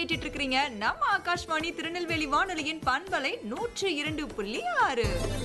கேட்டுட்டு இருக்கிறீங்க நம்ம ஆகாஷ்வாணி திருநெல்வேலி வானொலியின் பண்பலை நூற்று இரண்டு புள்ளி ஆறு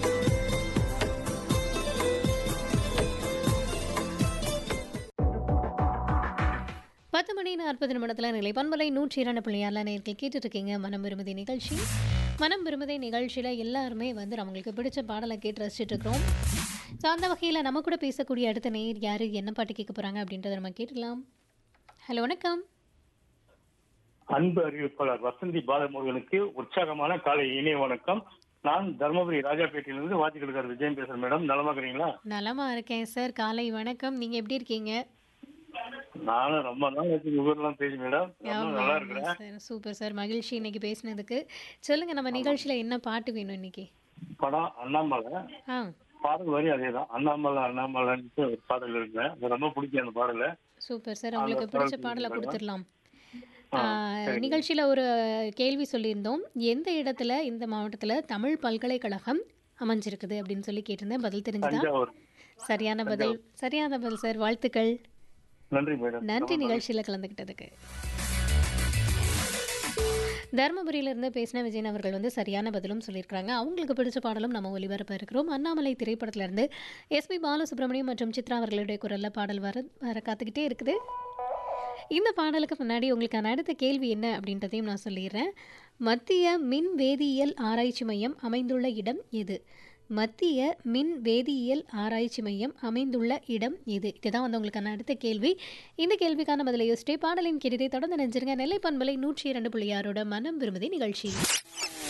பத்து மணி நாற்பது நிமிடத்தில் நிலை பண்பலை நூற்றி இரண்டு புள்ளியாரில் நேர்கள் கேட்டுட்டு இருக்கீங்க மனம் விரும்புதி நிகழ்ச்சி மனம் விரும்புதை நிகழ்ச்சியில் எல்லாருமே வந்து நம்மளுக்கு பிடிச்ச பாடலை கேட்டு ரசிச்சுட்டு இருக்கிறோம் ஸோ அந்த வகையில் நம்ம கூட பேசக்கூடிய அடுத்த நேர் யார் என்ன பாட்டு கேட்க போகிறாங்க அப்படின்றத நம்ம கேட்டுக்கலாம் ஹலோ வணக்கம் அன்பு அறிவிப்பாளர் வசந்தி பாலமுருகனுக்கு உற்சாகமான காலை இனிய வணக்கம் நான் தர்மபுரி ராஜாபேட்டையிலிருந்து வாத்திகளுக்கார் விஜயம் பேசுறேன் மேடம் நலமா இருக்கிறீங்களா நலமா இருக்கேன் சார் காலை வணக்கம் நீங்கள் எப்படி இருக்கீங்க நானும் ரொம்ப நாள் வச்சு ஊர்லாம் பேசி மேடம் ரொம்ப ஆமா, நல்லா ஆமா இருக்கிறேன் சார் சூப்பர் சார் மகிழ்ச்சி இன்னைக்கு பேசினதுக்கு சொல்லுங்க நம்ம நிகழ்ச்சியில் என்ன பாட்டு வேணும் இன்னைக்கு படம் அண்ணாமலை ஆ பாடல் வரி அதே தான் அண்ணாமலை அண்ணாமலைன்ட்டு ஒரு பாடல் இருக்குங்க அது ரொம்ப பிடிக்கும் அந்த பாடல சூப்பர் சார் உங்களுக்கு அந்த பிடிச்ச பாடல் பாடலை மேடம். கொடுத்துடலாம் ஆ, ஆஹ், நிகழ்ச்சியில ஒரு கேள்வி சொல்லியிருந்தோம் எந்த இடத்துல இந்த மாவட்டத்துல தமிழ் பல்கலைக்கழகம் அமைஞ்சிருக்குது அப்படின்னு சொல்லி கேட்டிருந்தேன் பதில் தெரிஞ்சுதா தஞ்சாவூர் சரியான பதில் சரியான பதில் சார் வாழ்த்துக்கள் நன்றி மேடம் நன்றி நிகழ்ச்சியில கலந்துக்கிட்டதுக்கு தருமபுரியிலிருந்து பேசின விஜயன் அவர்கள் வந்து சரியான பதிலும் சொல்லியிருக்காங்க அவங்களுக்கு பிடிச்ச பாடலும் நம்ம ஒலிபரப்ப இருக்கிறோம் அண்ணாமலை திரைப்படத்திலிருந்து எஸ்பி பாலசுப்ரமணியம் மற்றும் சித்ரா அவர்களுடைய குரல்ல பாடல் வர வர காத்துக்கிட்டே இருக்குது இந்த பாடலுக்கு முன்னாடி உங்களுக்கான அடுத்த கேள்வி என்ன அப்படின்றதையும் நான் சொல்லிடுறேன் மத்திய மின் வேதியியல் ஆராய்ச்சி மையம் அமைந்துள்ள இடம் எது மத்திய மின் வேதியியல் ஆராய்ச்சி மையம் அமைந்துள்ள இடம் எது இதுதான் வந்து உங்களுக்கான அடுத்த கேள்வி இந்த கேள்விக்கான பதிலை யோசிச்சே பாடலின் கேட்டதை தொடர்ந்து நினைச்சிருங்க நெல்லை பண்பலை நூற்றி இரண்டு புள்ளி ஆறோட மனம் விரும்புதி நிகழ்ச்சி